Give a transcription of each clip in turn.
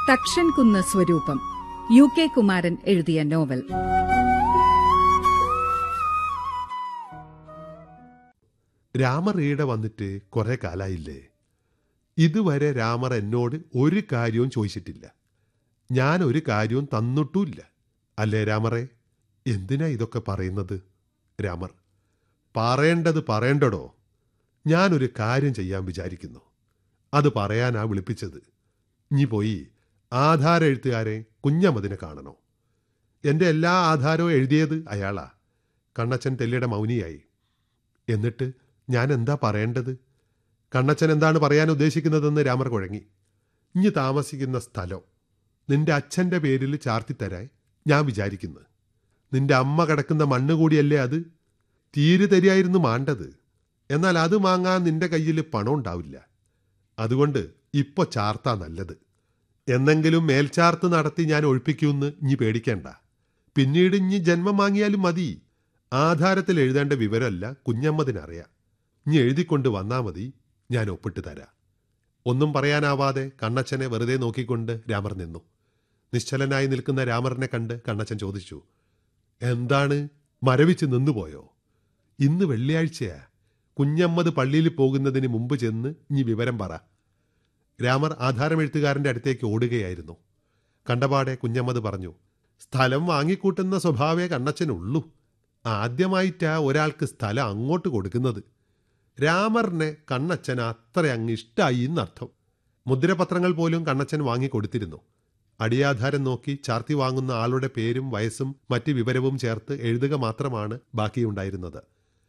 തക്ഷൻ കുന്ന് സ്വരൂപം U K Kumaran എഴുതിയ നോവൽ രാമർ ഈടെ വന്നിട്ട് കുറെ കാലായില്ലേ ഇതുവരെ രാമർ എന്നോട് ഒരു കാര്യവും ചോദിച്ചിട്ടില്ല ഞാൻ ഒരു കാര്യവും തന്നിട്ടുമില്ല അല്ലേ രാമറെ എന്തിനാ ഇതൊക്കെ പറയുന്നത് രാമർ പറയേണ്ടത് പറയേണ്ടടോ ഞാനൊരു കാര്യം ചെയ്യാൻ വിചാരിക്കുന്നു അത് പറയാനാ വിളിപ്പിച്ചത് ഇനി പോയി ആധാര എഴുത്തുകാരെ കുഞ്ഞമ്മതിനെ കാണണോ എൻ്റെ എല്ലാ ആധാരവും എഴുതിയത് അയാളാ കണ്ണച്ചൻ തെല്ലിയുടെ മൗനിയായി എന്നിട്ട് ഞാൻ എന്താ പറയേണ്ടത് കണ്ണച്ചൻ എന്താണ് പറയാൻ ഉദ്ദേശിക്കുന്നതെന്ന് രാമർ കുഴങ്ങി ഇഞ്ഞ് താമസിക്കുന്ന സ്ഥലം നിന്റെ അച്ഛൻ്റെ പേരിൽ ചാർത്തിത്തരാൻ ഞാൻ വിചാരിക്കുന്നു നിന്റെ അമ്മ കിടക്കുന്ന മണ്ണ് കൂടിയല്ലേ അത് തീര് തരിയായിരുന്നു മാണ്ടത് എന്നാൽ അത് വാങ്ങാൻ നിന്റെ കയ്യിൽ പണം ഉണ്ടാവില്ല അതുകൊണ്ട് ഇപ്പൊ ചാർത്താ നല്ലത് എന്നെങ്കിലും മേൽചാർത്ത് നടത്തി ഞാൻ ഒഴിപ്പിക്കുമെന്ന് ഇനി പേടിക്കണ്ട പിന്നീട് ഇനി ജന്മം വാങ്ങിയാലും മതി ആധാരത്തിൽ എഴുതേണ്ട വിവരമല്ല കുഞ്ഞമ്മതിനറിയാം ഇനി എഴുതിക്കൊണ്ട് വന്നാ മതി ഞാൻ ഒപ്പിട്ട് തരാം ഒന്നും പറയാനാവാതെ കണ്ണച്ചനെ വെറുതെ നോക്കിക്കൊണ്ട് രാമർ നിന്നു നിശ്ചലനായി നിൽക്കുന്ന രാമറിനെ കണ്ട് കണ്ണച്ചൻ ചോദിച്ചു എന്താണ് മരവിച്ച് നിന്നുപോയോ ഇന്ന് വെള്ളിയാഴ്ചയാ കുഞ്ഞമ്മത് പള്ളിയിൽ പോകുന്നതിന് മുമ്പ് ചെന്ന് ഇനി വിവരം പറ രാമർ ആധാരമെഴുത്തുകാരന്റെ അടുത്തേക്ക് ഓടുകയായിരുന്നു കണ്ടപാടെ കുഞ്ഞമ്മത് പറഞ്ഞു സ്ഥലം വാങ്ങിക്കൂട്ടുന്ന സ്വഭാവേ കണ്ണച്ചനുള്ളൂ ആദ്യമായിട്ടാ ഒരാൾക്ക് സ്ഥലം അങ്ങോട്ട് കൊടുക്കുന്നത് രാമറിനെ കണ്ണച്ചൻ അത്ര അങ്ങ് ഇഷ്ടായി എന്നർത്ഥം മുദ്രപത്രങ്ങൾ പോലും കണ്ണച്ചൻ വാങ്ങിക്കൊടുത്തിരുന്നു അടിയാധാരം നോക്കി ചാർത്തി വാങ്ങുന്ന ആളുടെ പേരും വയസ്സും മറ്റ് വിവരവും ചേർത്ത് എഴുതുക മാത്രമാണ് ബാക്കിയുണ്ടായിരുന്നത്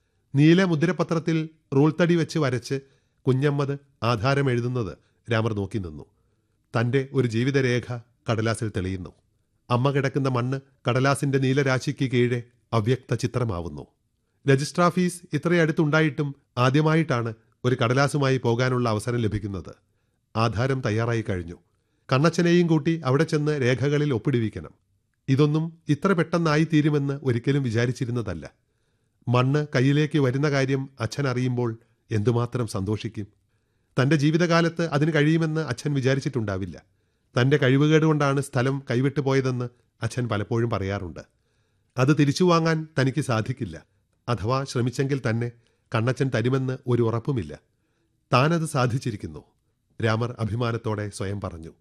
നീല മുദ്രപത്രത്തിൽ റൂൾ തടി വെച്ച് വരച്ച് കുഞ്ഞമ്മത് ആധാരം എഴുതുന്നത് രാമർ നോക്കി നിന്നു തന്റെ ഒരു ജീവിതരേഖ കടലാസിൽ തെളിയുന്നു അമ്മ കിടക്കുന്ന മണ്ണ് കടലാസിന്റെ നീലരാശിക്ക് കീഴെ അവ്യക്ത ചിത്രമാവുന്നു രജിസ്റ്റർ ഓഫീസ് ഇത്രയടുത്തുണ്ടായിട്ടും ആദ്യമായിട്ടാണ് ഒരു കടലാസുമായി പോകാനുള്ള അവസരം ലഭിക്കുന്നത് ആധാരം തയ്യാറായി കഴിഞ്ഞു കണ്ണച്ചനെയും കൂട്ടി അവിടെ ചെന്ന് രേഖകളിൽ ഒപ്പിടുവിക്കണം ഇതൊന്നും ഇത്ര പെട്ടെന്നായി തീരുമെന്ന് ഒരിക്കലും വിചാരിച്ചിരുന്നതല്ല മണ്ണ് കയ്യിലേക്ക് വരുന്ന കാര്യം അച്ഛൻ അറിയുമ്പോൾ എന്തുമാത്രം സന്തോഷിക്കും തന്റെ ജീവിതകാലത്ത് അതിന് കഴിയുമെന്ന് അച്ഛൻ വിചാരിച്ചിട്ടുണ്ടാവില്ല തന്റെ കഴിവുകേട് കൊണ്ടാണ് സ്ഥലം കൈവിട്ടു പോയതെന്ന് അച്ഛൻ പലപ്പോഴും പറയാറുണ്ട് അത് തിരിച്ചു വാങ്ങാൻ തനിക്ക് സാധിക്കില്ല അഥവാ ശ്രമിച്ചെങ്കിൽ തന്നെ കണ്ണച്ചൻ തരുമെന്ന് ഒരു ഉറപ്പുമില്ല താനത് സാധിച്ചിരിക്കുന്നു രാമർ അഭിമാനത്തോടെ സ്വയം പറഞ്ഞു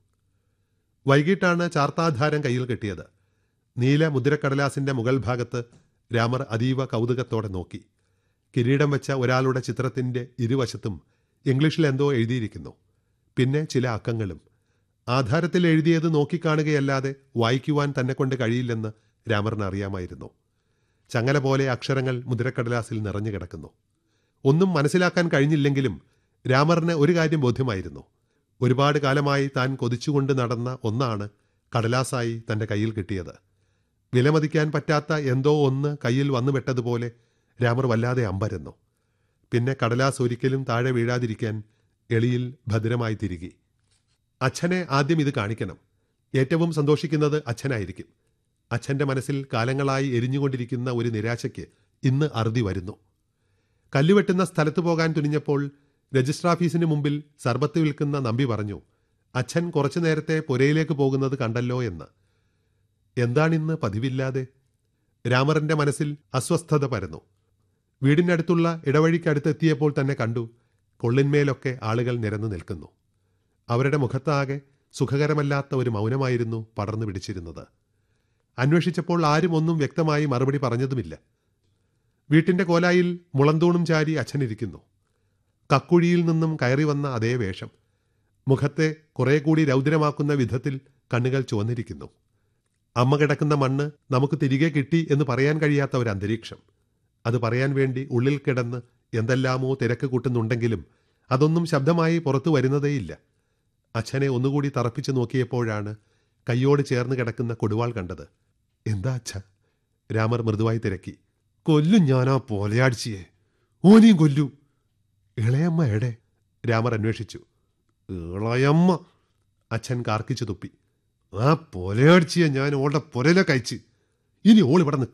വൈകിട്ടാണ് ചാർത്താധാരം കയ്യിൽ കിട്ടിയത് നീല മുദ്രക്കടലാസിന്റെ മുകൾ ഭാഗത്ത് രാമർ അതീവ കൗതുകത്തോടെ നോക്കി കിരീടം വെച്ച ഒരാളുടെ ചിത്രത്തിന്റെ ഇരുവശത്തും ഇംഗ്ലീഷിൽ എന്തോ എഴുതിയിരിക്കുന്നു പിന്നെ ചില അക്കങ്ങളും ആധാരത്തിൽ എഴുതിയത് നോക്കിക്കാണുകയല്ലാതെ വായിക്കുവാൻ തന്നെ കൊണ്ട് കഴിയില്ലെന്ന് രാമറിന് അറിയാമായിരുന്നു ചങ്ങല പോലെ അക്ഷരങ്ങൾ മുദ്രക്കടലാസിൽ നിറഞ്ഞു കിടക്കുന്നു ഒന്നും മനസ്സിലാക്കാൻ കഴിഞ്ഞില്ലെങ്കിലും രാമറിന് ഒരു കാര്യം ബോധ്യമായിരുന്നു ഒരുപാട് കാലമായി താൻ കൊതിച്ചുകൊണ്ട് നടന്ന ഒന്നാണ് കടലാസായി തന്റെ കയ്യിൽ കിട്ടിയത് വിലമതിക്കാൻ പറ്റാത്ത എന്തോ ഒന്ന് കയ്യിൽ വന്നുപെട്ടതുപോലെ രാമർ വല്ലാതെ അമ്പരന്നു പിന്നെ കടലാസ് ഒരിക്കലും താഴെ വീഴാതിരിക്കാൻ എളിയിൽ ഭദ്രമായി തിരികെ അച്ഛനെ ആദ്യം ഇത് കാണിക്കണം ഏറ്റവും സന്തോഷിക്കുന്നത് അച്ഛനായിരിക്കും അച്ഛന്റെ മനസ്സിൽ കാലങ്ങളായി എരിഞ്ഞുകൊണ്ടിരിക്കുന്ന ഒരു നിരാശയ്ക്ക് ഇന്ന് അറുതി വരുന്നു കല്ലുവെട്ടുന്ന സ്ഥലത്ത് പോകാൻ തുനിഞ്ഞപ്പോൾ രജിസ്റ്റർ ഓഫീസിന് മുമ്പിൽ സർബത്ത് വിൽക്കുന്ന നമ്പി പറഞ്ഞു അച്ഛൻ കുറച്ചു നേരത്തെ പുരയിലേക്ക് പോകുന്നത് കണ്ടല്ലോ എന്ന് എന്താണിന്ന് പതിവില്ലാതെ രാമറിന്റെ മനസ്സിൽ അസ്വസ്ഥത പരന്നു വീടിനടുത്തുള്ള ഇടവഴിക്കടുത്തെത്തിയപ്പോൾ തന്നെ കണ്ടു കൊള്ളിന്മേലൊക്കെ ആളുകൾ നിരന്നു നിൽക്കുന്നു അവരുടെ മുഖത്താകെ സുഖകരമല്ലാത്ത ഒരു മൗനമായിരുന്നു പടർന്നു പിടിച്ചിരുന്നത് അന്വേഷിച്ചപ്പോൾ ആരും ഒന്നും വ്യക്തമായി മറുപടി പറഞ്ഞതുമില്ല വീട്ടിന്റെ കോലായിൽ മുളന്തൂണും ചാരി അച്ഛനിരിക്കുന്നു കക്കുഴിയിൽ നിന്നും കയറി വന്ന അതേ വേഷം മുഖത്തെ കുറെ കൂടി രൗദ്രമാക്കുന്ന വിധത്തിൽ കണ്ണുകൾ ചുവന്നിരിക്കുന്നു അമ്മ കിടക്കുന്ന മണ്ണ് നമുക്ക് തിരികെ കിട്ടി എന്ന് പറയാൻ കഴിയാത്ത ഒരു അന്തരീക്ഷം അത് പറയാൻ വേണ്ടി ഉള്ളിൽ കിടന്ന് എന്തെല്ലാമോ തിരക്ക് കൂട്ടുന്നുണ്ടെങ്കിലും അതൊന്നും ശബ്ദമായി പുറത്തു വരുന്നതേയില്ല അച്ഛനെ ഒന്നുകൂടി തറപ്പിച്ചു നോക്കിയപ്പോഴാണ് കയ്യോട് ചേർന്ന് കിടക്കുന്ന കൊടുവാൾ കണ്ടത് എന്താ അച്ഛ രാമർ മൃദുവായി തിരക്കി കൊല്ലും ഞാനാ പോലയാഴ്ചയെ ഓനെയും കൊല്ലു ഇളയമ്മ എടെ രാമർ അന്വേഷിച്ചു ഇളയമ്മ അച്ഛൻ കാർക്കിച്ചു തുപ്പി ആ പൊലയടിച്ചിയെ ഞാൻ ഓളുടെ പൊരയിലെ കഴിച്ച് ഇനി ഓൾ ഇവിടെ